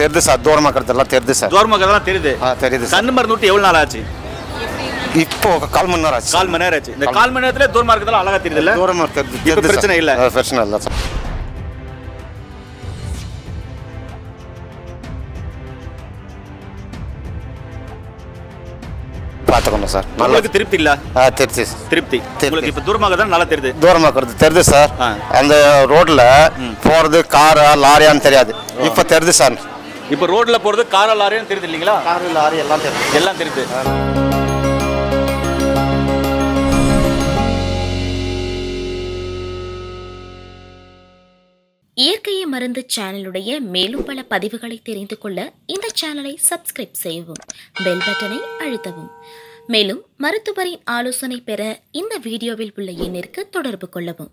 தெரியுது சார் தூரமாக இருக்கிறதெல்லாம் தெரியுது சார் தூரமாக இருக்கிறதெல்லாம் தெரியுது ஆ தெரியுது சார் கண்ணு மருந்து விட்டு எவ்வளோ நாள் ஆச்சு இப்போ ஒரு கால் மணி நேரம் ஆச்சு கால் மணி நேரம் ஆச்சு இந்த கால் மணி நேரத்துல தூரமாக இருக்கிறதெல்லாம் அழகா தெரியுது இல்ல தூரமாக தெரியுது இப்ப தெரியுது பிரச்சனை சார். இல்ல. ஆ, பிரச்சனை இல்லை சார் பார்த்துக்கணும் சார் நல்லா உங்களுக்கு திருப்தி இல்ல ஆ தெரியுது சார். திருப்தி உங்களுக்கு இப்ப தூரமாக தான் நல்லா தெரியுது தூரமாக இருக்கிறது தெரியுது சார் ஆ. அந்த ரோட்டில் போகிறது காரா லாரியான்னு தெரியாது இப்போ தெரியுது சார் இப்போ ரோட்ல போறது காரா லாரியும் தெரியுது இல்லைங்களா காரு லாரி எல்லாம் தெரியுது எல்லாம் தெரியுது இயற்கையை மருந்து சேனலுடைய மேலும் பல பதிவுகளை தெரிந்து கொள்ள இந்த சேனலை சப்ஸ்கிரைப் செய்யவும் பெல் பட்டனை அழுத்தவும் மேலும் மருத்துவரின் ஆலோசனை பெற இந்த வீடியோவில் உள்ள எண்ணிற்கு தொடர்பு கொள்ளவும்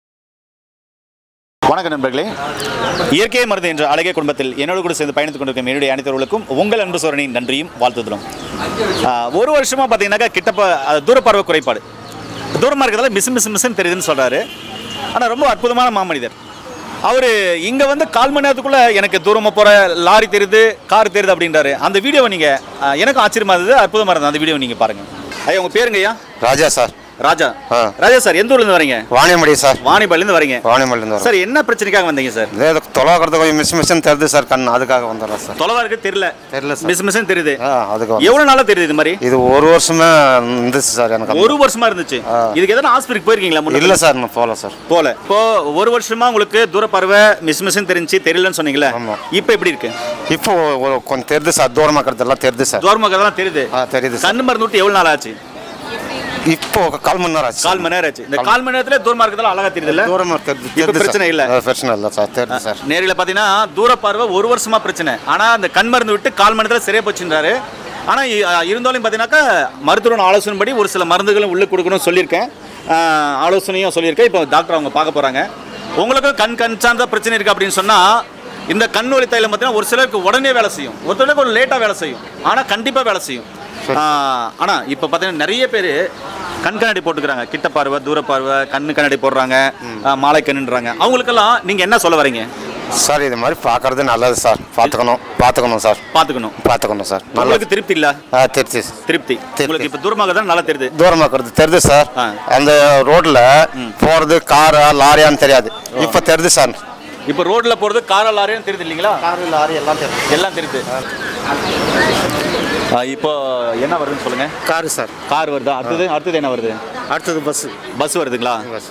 வணக்கம் நண்பர்களே இயற்கை மருந்து என்ற அழகிய குடும்பத்தில் என்னோடு கூட சேர்ந்து பயணித்துக் கொண்டிருக்கும் என்னுடைய அனைத்தவர்களுக்கும் உங்கள் அன்பு சோரனின் நன்றியும் வாழ்த்துதலும் ஆஹ், ஒரு வருஷமாக பார்த்தீங்கன்னாக்கா கிட்டப்ப அது தூரப்பார்வை குறைபாடு தூரமாக இருக்கிறதால மிஸ் மிஸ் மிஸ்ன்னு தெரியுதுன்னு சொல்கிறாரு ஆனால் ரொம்ப அற்புதமான மாமனிதர் அவர் இங்கே வந்து கால் மணி நேரத்துக்குள்ளே எனக்கு தூரமாக போகிற லாரி தெரியுது கார் தெரியுது அப்படின்றாரு அந்த வீடியோவை நீங்கள் எனக்கும் ஆச்சரியமாக இருந்தது அற்புதமாக இருந்தது அந்த வீடியோவை நீங்கள் பாருங்கள் ஐயா உங்கள் பேருங்க ஐயா ராஜா சார் ராஜா ஆ. ராஜா சார் எந்த ஊர்லேருந்து வரீங்க வாணியமடி சார் வாணிபாலேருந்து வரீங்க வாணியமடிலேருந்து வரோம் சார் என்ன பிரச்சனைக்காக வந்தீங்க சார் இதே தொலைக்கிறது கொஞ்சம் மிஸ் மிஸ்ன்னு தெரியுது சார் கண் அதுக்காக வந்துடுறேன் சார் தொலைவா இருக்கு தெரியல தெரியல சார் மிஸ் மிஸ் தெரியுது ஆ அதுக்கு வந்து- எவ்வளவு நாளா தெரியுது இது மாதிரி இது ஒரு வருஷமே இருந்துச்சு சார் எனக்கு ஒரு வருஷமா இருந்துச்சு இதுக்கு எதனா ஹாஸ்பிட்டலுக்கு போயிருக்கீங்களா முன்ன? இல்லை சார் நான் போகல சார் போல இப்போ ஒரு வருஷமா உங்களுக்கு தூர பார்வை மிஸ் மிஸ் தெரிஞ்சு தெரியலன்னு சொன்னீங்களே ஆமா. இப்போ எப்படி இருக்கு இப்போ ஒரு கொஞ்சம் தெரியுது சார் தூரமாக இருக்கிறதெல்லாம் தெரியுது சார் தூரமாக தான் தெரியுது ஆ தெரியுது சார் கண்ணு மருந்து விட்டு எவ்வளவு நாள் ஆச்சு இப்போ ஒரு கால் மணி நேரம் ஆச்சு கால் மணி நேரம் ஆச்சு இந்த கால் மணி நேரத்துல தூரமா இருக்கிறதால அழகா தெரியுது இல்ல தூரமாக தெரியுது இப்ப தெரியுது பிரச்சனை சார். இல்ல. ஆ, பிரச்சனை இல்லை சார் தெரியுது சார் நேரில் பார்த்தீங்கன்னா தூர பார்வை ஒரு வருஷமா பிரச்சனை ஆனா அந்த கண் மருந்து விட்டு கால் மணி நேரத்துல சரியா போச்சுன்றாரு ஆனா இ- அ, இருந்தாலும் பார்த்தீங்கன்னாக்கா மருத்துவரோட ஆலோசனைப்படி ஒரு சில மருந்துகளும் உள்ள கொடுக்கணும்னு சொல்லியிருக்கேன் ஆ, ஆலோசனையும் சொல்லியிருக்கேன் இப்போ டாக்டர் அவங்க பார்க்க போறாங்க உங்களுக்கும் கண் கண் சார்ந்த பிரச்சனை இருக்கு அப்படின்னு சொன்னா இந்த கண் ஒளி தைலம் பார்த்தீங்கன்னா ஒரு சிலருக்கு உடனே வேலை செய்யும் ஒருத்தருக்கு ஒரு லேட்டாக வேலை செய்யும் ஆனால் கண்டிப்பாக வேலை செய்யும் ஆனால் இப்போ பார்த்தீங்கன்னா நிறைய பேர் கண் கண்ணாடி போட்டுக்கிறாங்க கிட்ட பார்வை தூர பார்வை கண்ணு கண்ணாடி போடுறாங்க ஆ, மாலை கண்ணுன்றாங்க அவங்களுக்கெல்லாம் நீங்கள் என்ன சொல்ல வரீங்க சார் இது மாதிரி பார்க்கறது நல்லது சார் பார்த்துக்கணும் பார்த்துக்கணும் சார் பார்த்துக்கணும் பார்த்துக்கணும் சார் நல்லது உங்களுக்கு திருப்தி இல்ல ஆ தெரியுது சார். திருப்தி உங்களுக்கு இப்போ தூரமாக தான் நல்லா தெரியுது தூரமாக இருக்கிறது தெரியுது சார் ஆ. அந்த ரோட்டில் போகிறது காரா லாரியான்னு தெரியாது இப்போ தெரியுது சார் இப்போ ரோட்ல போறது கார லாரியும் தெரியுது இல்லைங்களா காரு லாரி எல்லாம் தெரியுது எல்லாம் தெரியுது ஆ, இப்போ என்ன வருதுன்னு சொல்லுங்க காரு சார் கார் வருதா அடுத்தது அடுத்தது என்ன வருது அடுத்தது பஸ்ஸு பஸ் வருதுங்களா பஸ்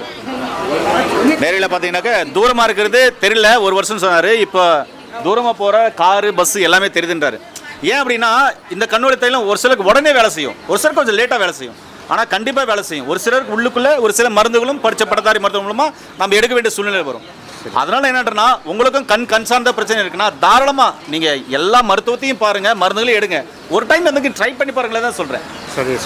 நேரில் பார்த்தீங்கன்னாக்கா தூரமாக இருக்கிறது தெரியல ஒரு வருஷம் சொன்னார் இப்போ தூரமாக போகிற காரு பஸ் எல்லாமே தெரியுதுன்றாரு ஏன் அப்படின்னா இந்த கண்ணோடி தைலம் ஒரு சிலருக்கு உடனே வேலை செய்யும் ஒரு சிலருக்கு கொஞ்சம் லேட்டாக வேலை செய்யும் ஆனால் கண்டிப்பாக வேலை செய்யும் ஒரு சிலருக்கு உள்ளுக்குள்ளே ஒரு சில மருந்துகளும் படித்த பட்டதாரி மருத்துவம் மூலமாக நம்ம எடுக்க வேண்டிய சூழ்நிலை வரும் அதனால என்னன்றனா உங்களுக்கும் கண் கண் சார்ந்த பிரச்சனை இருக்குன்னா தாராளமாக நீங்கள் எல்லா மருத்துவத்தையும் பாருங்கள் மருந்துகளையும் எடுங்க ஒரு டைம் வந்து ட்ரை பண்ணி பாருங்களேன் தான் சொல்கிறேன் சரி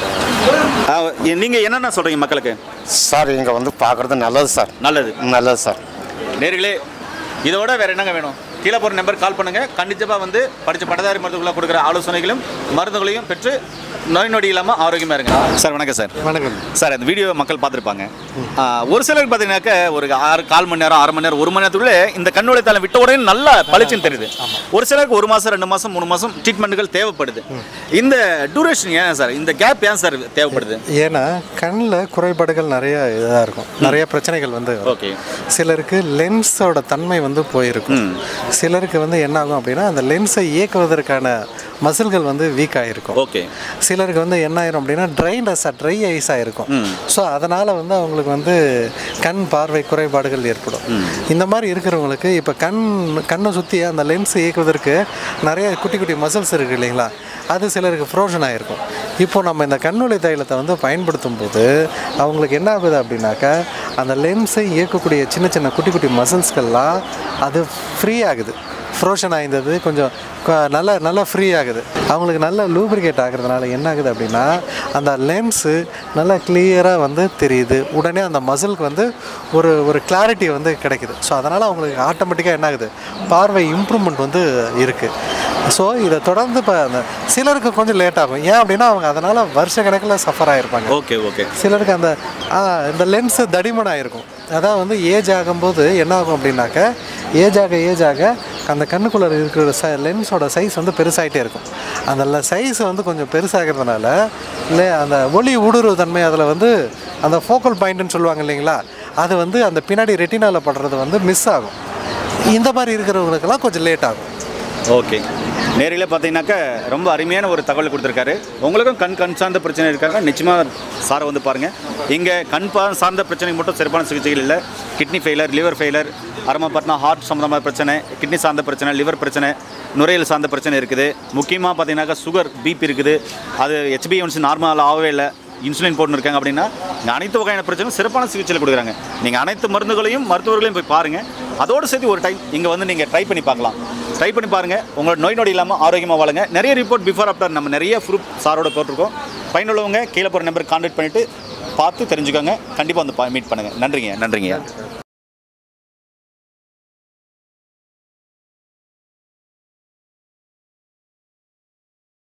சார் நீங்கள் என்னென்ன சொல்கிறீங்க மக்களுக்கு சார் இங்கே வந்து பார்க்கறது நல்லது சார் நல்லது நல்லது சார் நேர்களே இதோட வேற என்னங்க வேணும் கீழே போகிற நம்பர் கால் பண்ணுங்க கண்டிப்பாக வந்து படித்த பட்டதாரி மருத்துவர்களாக கொடுக்குற ஆலோசனைகளும் மருந்துகளையும் பெற்று நோய் நொடி இல்லாமல் ஆரோக்கியமாக இருங்க சார் வணக்கம் சார் வணக்கம் சார் அந்த வீடியோ மக்கள் பார்த்துருப்பாங்க ஆ, ஒரு சிலருக்கு பார்த்தீங்கன்னாக்க ஒரு ஆறு கால் மணி நேரம் அரை மணி நேரம் ஒரு மணி நேரத்துக்குள்ளே இந்த கண்ணோட தலை விட்ட உடனே நல்லா பளிச்சுன்னு தெரியுது ஒரு சிலருக்கு ஒரு மாதம் ரெண்டு மாதம் மூணு மாதம் ட்ரீட்மெண்ட்டுகள் தேவைப்படுது இந்த டூரேஷன் ஏன் சார் இந்த கேப் ஏன் சார் தேவைப்படுது ஏன்னா கண்ணில் குறைபாடுகள் நிறைய இதாக இருக்கும் நிறைய பிரச்சனைகள் வந்து வரும். ஓகே சிலருக்கு லென்ஸோட தன்மை வந்து போயிருக்கும் சிலருக்கு வந்து என்ன ஆகும் அப்படின்னா அந்த லென்ஸை இயக்குவதற்கான மசில்கள் வந்து வீக் ஆகிருக்கும் ஓகே சிலருக்கு வந்து என்ன ஆயிரும் அப்படின்னா ட்ரைனஸாக ட்ரை ஐஸாக இருக்கும் ஸோ அதனால் வந்து அவங்களுக்கு வந்து கண் பார்வை குறைபாடுகள் ஏற்படும் இந்த மாதிரி இருக்கிறவங்களுக்கு இப்போ கண் கண்ணை சுற்றி அந்த லென்ஸ் இயக்குவதற்கு நிறைய குட்டி குட்டி மசில்ஸ் இருக்குது இல்லைங்களா அது சிலருக்கு ஃப்ரோஷன் ஆகிருக்கும் இப்போ நம்ம இந்த கண்ணொளி தைலத்தை வந்து பயன்படுத்தும் போது அவங்களுக்கு என்ன ஆகுது அப்படின்னாக்கா அந்த லென்ஸை இயக்கக்கூடிய சின்ன சின்ன குட்டி குட்டி மசில்ஸ்கள்லாம் அது ஃப்ரீ ஆகுது ஃப்ரோஷன் ஆயிருந்தது கொஞ்சம் க- நல்லா நல்லா ஃப்ரீ ஆகுது அவங்களுக்கு நல்ல லூப்ரிகேட் ஆகுறதுனால என்ன ஆகுது அப்படின்னா அந்த லென்ஸு நல்லா கிளியராக வந்து தெரியுது உடனே அந்த மசிலுக்கு வந்து ஒரு ஒரு கிளாரிட்டி வந்து கிடைக்குது ஸோ அதனால் அவங்களுக்கு ஆட்டோமேட்டிக்காக என்ன ஆகுது பார்வை இம்ப்ரூவ்மெண்ட் வந்து இருக்குது ஸோ இதை தொடர்ந்து இப்போ அந்த சிலருக்கு கொஞ்சம் லேட் ஆகும் ஏன் அப்படின்னா அவங்க அதனால் வருஷ கணக்கில் சஃபர் ஆகிருப்பாங்க ஓகே ஓகே சிலருக்கு அந்த ஆ, இந்த லென்ஸு தடிமன் ஆயிருக்கும் அதான் வந்து ஏஜ் ஆகும்போது என்ன ஆகும் அப்படின்னாக்க ஏஜ் ஆக ஏஜ் ஆக அந்த கண்ணுக்குள்ளே இருக்கிற ச லென்ஸ் லென்ஸோட சைஸ் வந்து பெருசாகிட்டே இருக்கும் அந்த சைஸ் வந்து கொஞ்சம் பெருசாகிறதுனால இல்லை அந்த ஒளி ஊடுருவு தன்மை அதில் வந்து அந்த ஃபோக்கல் பாயிண்ட்னு சொல்லுவாங்க இல்லைங்களா அது வந்து அந்த பின்னாடி ரெட்டினாவில் படுறது வந்து மிஸ் ஆகும் இந்த மாதிரி இருக்கிறவங்களுக்கெல்லாம் கொஞ்சம் லேட் ஆகும் ஓகே நேரில் பார்த்தீங்கன்னாக்கா ரொம்ப அருமையான ஒரு தகவல் கொடுத்துருக்காரு உங்களுக்கும் கண் கண் சார்ந்த பிரச்சனை இருக்காங்க நிச்சயமாக சாரை வந்து பாருங்கள் இங்கே கண் பா சார்ந்த பிரச்சனைக்கு மட்டும் சிறப்பான சிகிச்சைகள் இல்லை கிட்னி ஃபெயிலர் லிவர் ஃபெயிலர் அரமப்பட்டினா ஹார்ட் சம்மந்தமான பிரச்சனை கிட்னி சார்ந்த பிரச்சனை லிவர் பிரச்சனை நுரையீரல் சார்ந்த பிரச்சனை இருக்குது முக்கியமாக பார்த்தீங்கன்னாக்கா சுகர் பிபி இருக்குது அது ஹெச்பிஎன்சி நார்மல் ஆகவே இல்லை இன்சுலின் போட்டுன்னு இருக்காங்க அப்படின்னா இங்கே அனைத்து வகையான பிரச்சனையும் சிறப்பான சிகிச்சையில் கொடுக்குறாங்க நீங்கள் அனைத்து மருந்துகளையும் மருத்துவர்களையும் போய் பாருங்கள் அதோடு சேர்த்து ஒரு டைம் இங்கே வந்து நீங்கள் ட்ரை பண்ணி பார்க்கலாம் ட்ரை பண்ணி பாருங்கள் உங்களோட நோய் நொடி இல்லாமல் ஆரோக்கியமாக வாழுங்க நிறைய ரிப்போர்ட் பிஃபோர் ஆஃப்டர் நம்ம நிறைய ப்ரூஃப் சாரோட போட்டிருக்கோம் பயனுள்ளவங்க கீழே போகிற நம்பர் கான்டாக்ட் பண்ணிவிட்டு பார்த்து தெரிஞ்சுக்கோங்க கண்டிப்பாக வந்து மீட் பண்ணுங்கள் நன்றிங்க நன்றிங்க